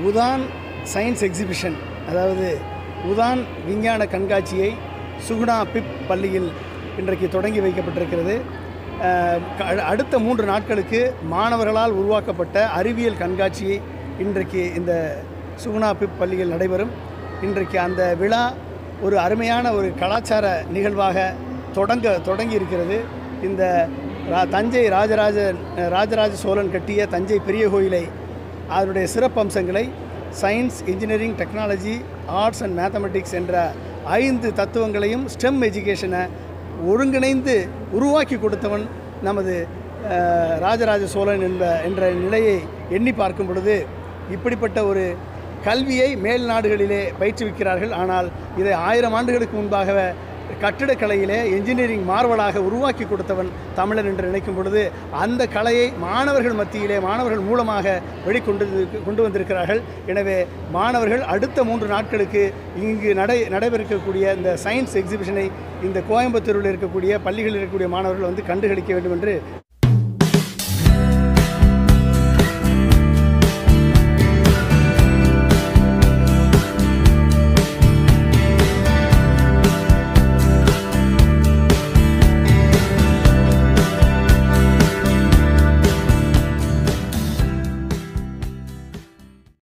Udaan science exhibition அதாவது உதான் விஞ்ஞான கண்காட்சியை சுகுணா பிப் பள்ளியில் இன்றைக்கு தொடங்கி வைக்கப்பட்டிருக்கிறது அஹ், க- அடுத்த மூன்று நாட்களுக்கு மாணவர்களால் உருவாக்கப்பட்ட அறிவியல் கண்காட்சி இன்றைக்கு இந்த சுகுணா பிப் பள்ளியில் நடைபெறும் இன்றைக்கு அந்த விழா ஒரு அருமையான ஒரு கலாச்சார நிகழ்வாக தொடங்க தொடங்கி இருக்கிறது இந்த ரா- தஞ்சை ராஜராஜ ராஜராஜ சோழன் கட்டிய தஞ்சை பெரிய கோயிலை அதனுடைய சிறப்பம்சங்களை science engineering technology arts and mathematics என்ற ஐந்து தத்துவங்களையும் ஸ்டெம் எஜுகேஷனை ஒருங்கிணைந்து உருவாக்கி கொடுத்தவன் நமது அஹ், ராஜராஜ சோழன் என்ப என்ற நிலையை எண்ணி பார்க்கும் பொழுது இப்படிப்பட்ட ஒரு கல்வியை மேல் நாடுகளிலே பயிற்றுவிக்கிறார்கள் ஆனால் இதை ஆயிரம் ஆண்டுகளுக்கு முன்பாக கட்டிடக்கலையிலே என்ஜினியரிங் மார்வலாக உருவாக்கி கொடுத்தவன் தமிழன் என்று நினைக்கும் பொழுது அந்த கலையை மாணவர்கள் மத்தியிலே மாணவர்கள் மூலமாக வெளிக்கொண்டு கொண்டு வந்திருக்கிறார்கள் எனவே மாணவர்கள் அடுத்த மூன்று நாட்களுக்கு இங்கு நடை நடைபெறக்கூடிய இந்த சயின்ஸ் எக்ஸிபிஷனை இந்த கோயம்புத்தூரில் இருக்கக்கூடிய பள்ளிகளில் இருக்கக்கூடிய மாணவர்கள் வந்து கண்டுகளிக்க வேண்டும் என்று